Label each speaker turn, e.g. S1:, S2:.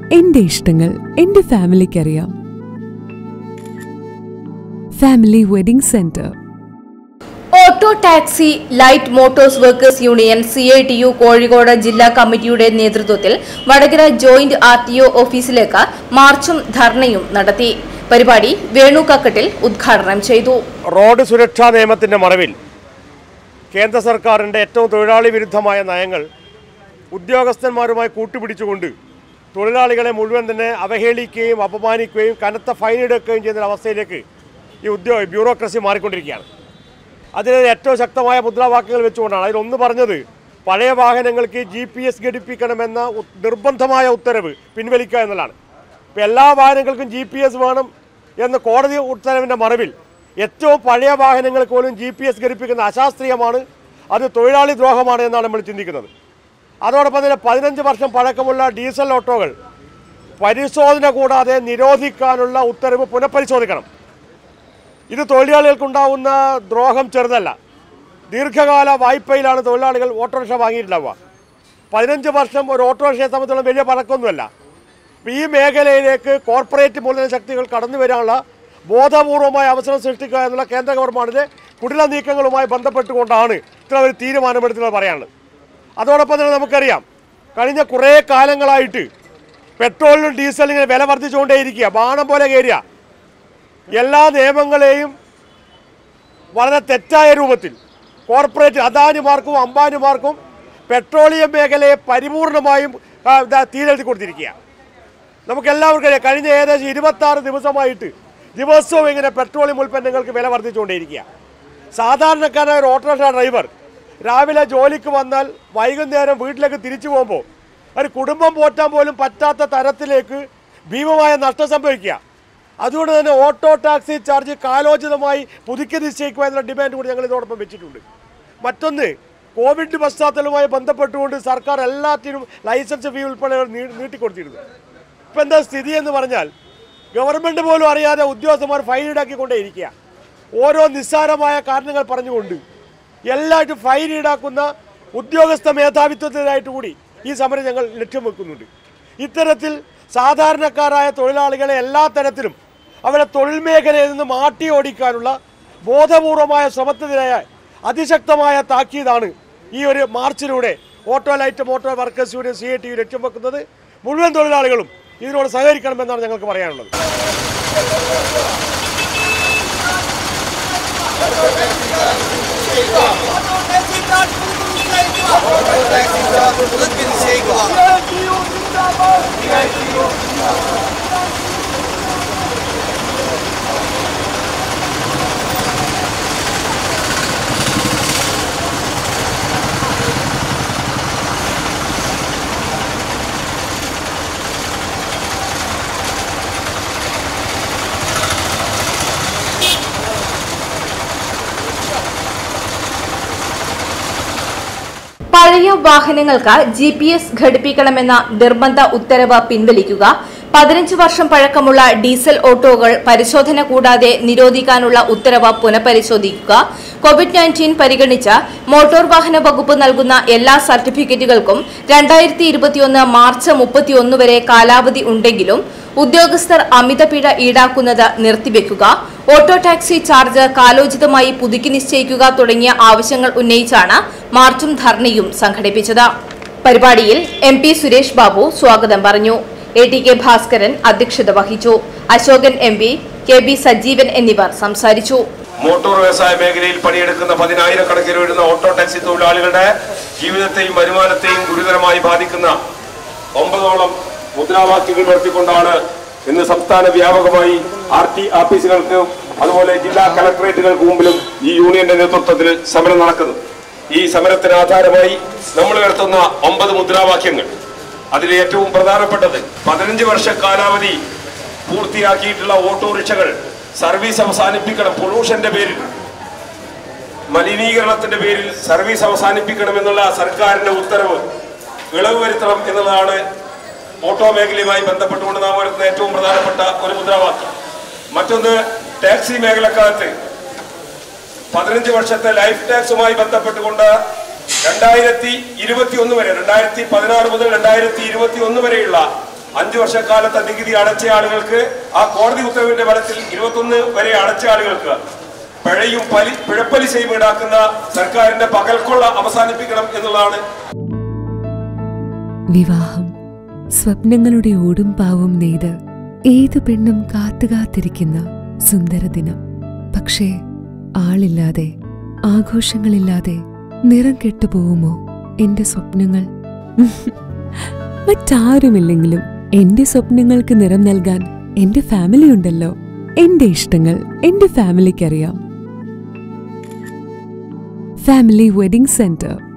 S1: എന്റെ ഇഷ്ടങ്ങൾ എന്റെ ഫാമിലിക്കറിയാം family wedding centre
S2: auto taxi light motors workers union C I T U Kozhikode ജില്ലാ കമ്മിറ്റിയുടെ നേതൃത്വത്തിൽ Vadakara joint R T O ഓഫീസിലേക്ക് മാർച്ചും ധർണയും നടത്തി പരിപാടി വേണു കക്കട്ടിൽ ഉദ്ഘാടനം ചെയ്തു
S3: റോഡ് സുരക്ഷാ നിയമത്തിൻ്റെ മറവിൽ കേന്ദ്ര സർക്കാരിൻ്റെ ഏറ്റവും തൊഴിലാളി വിരുദ്ധമായ നയങ്ങൾ ഉദ്യോഗസ്ഥന്മാരുമായി കൂട്ടുപിടിച്ചുകൊണ്ട് തൊഴിലാളികളെ മുഴുവൻ തന്നെ അവഹേളിക്കുകയും അപമാനിക്കുകയും കനത്ത ഫൈൻ എടുക്കുകയും ചെയ്യുന്ന അവസ്ഥയിലേക്ക് ഈ ഉദ്യോഗ ബ്യൂറോക്രസി മാറിക്കൊണ്ടിരിക്കുകയാണ് അതിന് ഏറ്റവും ശക്തമായ മുദ്രാവാക്യങ്ങൾ വെച്ചുകൊണ്ടാണ് അതിലൊന്ന് പറഞ്ഞത് പഴയ വാഹനങ്ങൾക്ക് ജി പി എസ് ഘടിപ്പിക്കണമെന്ന ഉ- നിർബന്ധമായ ഉത്തരവ് പിൻവലിക്കുക എന്നുള്ളതാണ് ഇപ്പോൾ എല്ലാ വാഹനങ്ങൾക്കും ജി പി എസ് വേണം എന്ന കോടതി ഉത്തരവിൻ്റെ മറവിൽ ഏറ്റവും പഴയ വാഹനങ്ങൾക്ക് പോലും ജി പി എസ് ഘടിപ്പിക്കുന്ന അശാസ്ത്രീയമാണ് അത് തൊഴിലാളി ദ്രോഹമാണ് എന്നാണ് നമ്മൾ ചിന്തിക്കുന്നത് അതോടൊപ്പം തന്നെ പതിനഞ്ച് വർഷം പഴക്കമുള്ള ഡീസൽ ഓട്ടോകൾ പരിശോധന കൂടാതെ നിരോധിക്കാനുള്ള ഉത്തരവ് പുനഃപരിശോധിക്കണം ഇത് തൊഴിലാളികൾക്കുണ്ടാവുന്ന ദ്രോഹം ചെറുതല്ല ദീർഘകാല വായ്പയിലാണ് തൊഴിലാളികൾ ഓട്ടോറിക്ഷ വാങ്ങിയിട്ടുണ്ടാവുക പതിനഞ്ച് വർഷം ഒരു ഓട്ടോറിക്ഷയെ സംബന്ധിച്ചുള്ള വലിയ പഴക്കമൊന്നുമല്ല അപ്പോൾ ഈ മേഖലയിലേക്ക് കോർപ്പറേറ്റ് മൂലധന ശക്തികൾ കടന്നു വരാനുള്ള ബോധപൂർവമായ അവസരം സൃഷ്ടിക്കുക എന്നുള്ള കേന്ദ്ര ഗവൺമെൻറ്റിൻ്റെ കുടില നീക്കങ്ങളുമായി ബന്ധപ്പെട്ടുകൊണ്ടാണ് ഇത്ര ഒരു തീരുമാനമെടുത്തുള്ളത് പറയാനുള്ളത് അതോടൊപ്പം തന്നെ നമുക്കറിയാം കഴിഞ്ഞ കുറേ കാലങ്ങളായിട്ട് പെട്രോളിനും ഡീസലിനും വില വർദ്ധിച്ചുകൊണ്ടേയിരിക്കുക ബാണം പോലെ കയറുക എല്ലാ നിയമങ്ങളെയും വളരെ തെറ്റായ രൂപത്തിൽ കോർപ്പറേറ്റ് അദാനിമാർക്കും അംബാനിമാർക്കും പെട്രോളിയം മേഖലയെ പരിപൂർണമായും ആ, ഇതാ തീരെഴുതി കൊടുത്തിരിക്കുക നമുക്കെല്ലാവർക്കും അറിയാം കഴിഞ്ഞ ഏകദേശം ഇരുപത്താറ് ദിവസമായിട്ട് ദിവസവും ഇങ്ങനെ പെട്രോളിയം ഉൽപ്പന്നങ്ങൾക്ക് വില വർദ്ധിച്ചുകൊണ്ടേയിരിക്കുക സാധാരണക്കാരനായ ഒരു ഓട്ടോറിക്ഷ ഡ്രൈവർ രാവിലെ ജോലിക്ക് വന്നാൽ വൈകുന്നേരം വീട്ടിലേക്ക് തിരിച്ചു പോകുമ്പോൾ ഒരു കുടുംബം പോറ്റാൻ പോലും പറ്റാത്ത തരത്തിലേക്ക് ഭീമമായ നഷ്ടം സംഭവിക്കുക അതുകൊണ്ട് തന്നെ ഓട്ടോ ടാക്സി ചാർജ് കാലോചിതമായി പുതുക്കി നിശ്ചയിക്കുക എന്നുള്ള ഡിമാൻഡ് കൂടി ഞങ്ങൾ ഇതോടൊപ്പം വെച്ചിട്ടുണ്ട് മറ്റൊന്ന് കോവിഡ് പശ്ചാത്തലവുമായി ബന്ധപ്പെട്ടുകൊണ്ട് സർക്കാർ എല്ലാറ്റിനും ലൈസൻസ് ഫീ ഉൾപ്പെടെ നീ- നീട്ടിക്കൊടുത്തിരുന്നു ഇപ്പം എന്താ സ്ഥിതി എന്ന് പറഞ്ഞാൽ ഗവൺമെൻറ് പോലും അറിയാതെ ഉദ്യോഗസ്ഥന്മാർ ഫൈൻ ഈടാക്കിക്കൊണ്ടേ ഇരിക്കുക ഓരോ നിസ്സാരമായ കാരണങ്ങൾ പറഞ്ഞുകൊണ്ട് എല്ലായിട്ടും ഫൈൻ ഈടാക്കുന്ന ഉദ്യോഗസ്ഥ മേധാവിത്വത്തിനായിട്ട് കൂടി ഈ സമരം ഞങ്ങൾ ലക്ഷ്യം വെക്കുന്നുണ്ട് ഇത്തരത്തിൽ സാധാരണക്കാരായ തൊഴിലാളികളെ എല്ലാ തരത്തിലും അവരെ തൊഴിൽ മേഖലയിൽ നിന്ന് മാറ്റി ഓടിക്കാനുള്ള ബോധപൂർവമായ ശ്രമത്തിനെതിരായ അതിശക്തമായ താക്കീതാണ് ഈ ഒരു മാർച്ചിലൂടെ auto light motor workers union C I T ലക്ഷ്യം വെക്കുന്നത് മുഴുവൻ തൊഴിലാളികളും ഇതിനോട് സഹകരിക്കണമെന്നാണ് ഞങ്ങൾക്ക് പറയാനുള്ളത്
S2: പഴയ വാഹനങ്ങൾക്ക് ജി പി എസ് ഘടിപ്പിക്കണമെന്ന നിർബന്ധ ഉത്തരവ് പിൻവലിക്കുക പതിനഞ്ച് വർഷം പഴക്കമുള്ള ഡീസൽ ഓട്ടോകൾ പരിശോധന കൂടാതെ നിരോധിക്കാനുള്ള ഉത്തരവ് പുനഃപരിശോധിക്കുക കോവിഡ് നയൻറ്റീൻ പരിഗണിച്ച് മോട്ടോർ വാഹന വകുപ്പ് നൽകുന്ന എല്ലാ സർട്ടിഫിക്കറ്റുകൾക്കും രണ്ടായിരത്തി ഇരുപത്തിയൊന്ന് മാർച്ച് മുപ്പത്തിയൊന്ന് വരെ കാലാവധി ഉണ്ടെങ്കിലും ഉദ്യോഗസ്ഥർ അമിത പിഴ ഈടാക്കുന്നത് നിർത്തിവെക്കുക ഓട്ടോ ടാക്സി ചാർജ് കാലോചിതമായി പുതുക്കി നിശ്ചയിക്കുക തുടങ്ങിയ ആവശ്യങ്ങൾ ഉന്നയിച്ചാണ് മാർച്ചും ധർണയും സംഘടിപ്പിച്ചത് പരിപാടിയിൽ എം പി സുരേഷ് ബാബു സ്വാഗതം പറഞ്ഞു എ ടി കെ ഭാസ്കരൻ അധ്യക്ഷത വഹിച്ചു Ashokan M P K B Sajeevan എന്നിവർ സംസാരിച്ചു
S4: മോട്ടോർ വ്യവസായ മേഖലയിൽ പണിയെടുക്കുന്ന പതിനായിരക്കണക്കിന് വരുന്ന ഓട്ടോ ടാക്സി തൊഴിലാളികളുടെ ജീവിതത്തെയും വരുമാനത്തെയും ഗുരുതരമായി ബാധിക്കുന്ന ഒമ്പതോളം മുദ്രാവാക്യങ്ങൾ ഉയർത്തിക്കൊണ്ടാണ് ഇന്ന് സംസ്ഥാന വ്യാപകമായി ആർ ടി ഓഫീസുകൾക്കും അതുപോലെ ജില്ലാ കലക്ടറേറ്റുകൾക്ക് മുമ്പിലും ഈ യൂണിയന്റെ നേതൃത്വത്തിൽ സമരം നടക്കുന്നത് ഈ സമരത്തിന് ആധാരമായി നമ്മൾ ഉയർത്തുന്ന ഒമ്പത് മുദ്രാവാക്യങ്ങൾ അതിൽ ഏറ്റവും പ്രധാനപ്പെട്ടത് പതിനഞ്ച് വർഷ കാലാവധി പൂർത്തിയാക്കിയിട്ടുള്ള ഓട്ടോറിക്ഷകൾ സർവീസ് അവസാനിപ്പിക്കണം പൊള്യൂഷന്റെ പേരിൽ മലിനീകരണത്തിന്റെ പേരിൽ സർവീസ് അവസാനിപ്പിക്കണം എന്നുള്ള സർക്കാരിന്റെ ഉത്തരവ് ഇളവ് വരുത്തണം എന്നുള്ളതാണ് ഓട്ടോ മേഖലയുമായി ബന്ധപ്പെട്ടുകൊണ്ട് നാം വരുത്തുന്ന ഏറ്റവും പ്രധാനപ്പെട്ട ഒരു മുദ്രാവാക്യം മറ്റൊന്ന് ടാക്സി മേഖലക്കകത്ത് പതിനഞ്ച് വർഷത്തെ ലൈഫ് ടാക്സുമായി ബന്ധപ്പെട്ടുകൊണ്ട് രണ്ടായിരത്തി ഇരുപത്തി ഒന്ന് വരെ രണ്ടായിരത്തി പതിനാറ് മുതൽ രണ്ടായിരത്തി ഇരുപത്തി ഒന്ന് വരെയുള്ള അഞ്ചു വർഷക്കാലത്തെ നികുതി അടച്ച ആളുകൾക്ക് ആ കോടതി ഉത്തരവിന്റെ ബലത്തിൽ ഇരുപത്തൊന്ന് വരെ അടച്ച ആളുകൾക്ക് പിഴയും പലി പിഴപ്പലിശയും ഈടാക്കുന്ന സർക്കാരിന്റെ പകൽക്കൊള്ള അവസാനിപ്പിക്കണം എന്നുള്ളതാണ്
S1: വിവാഹം സ്വപ്നങ്ങളുടെ ഓടും പാവും നെയ്ത് ഏത് പെണ്ണും കാത്തുകാത്തിരിക്കുന്ന സുന്ദര ദിനം പക്ഷേ ആളില്ലാതെ ആഘോഷങ്ങളില്ലാതെ നിറം കെട്ടുപോകുമോ എന്റെ സ്വപ്നങ്ങൾ മറ്റാരുമില്ലെങ്കിലും എന്റെ സ്വപ്നങ്ങൾക്ക് നിറം നൽകാൻ എന്റെ ഫാമിലി ഉണ്ടല്ലോ എന്റെ ഇഷ്ടങ്ങൾ എന്റെ ഫാമിലിക്കറിയാം ഫാമിലി വെഡിംഗ് സെന്റർ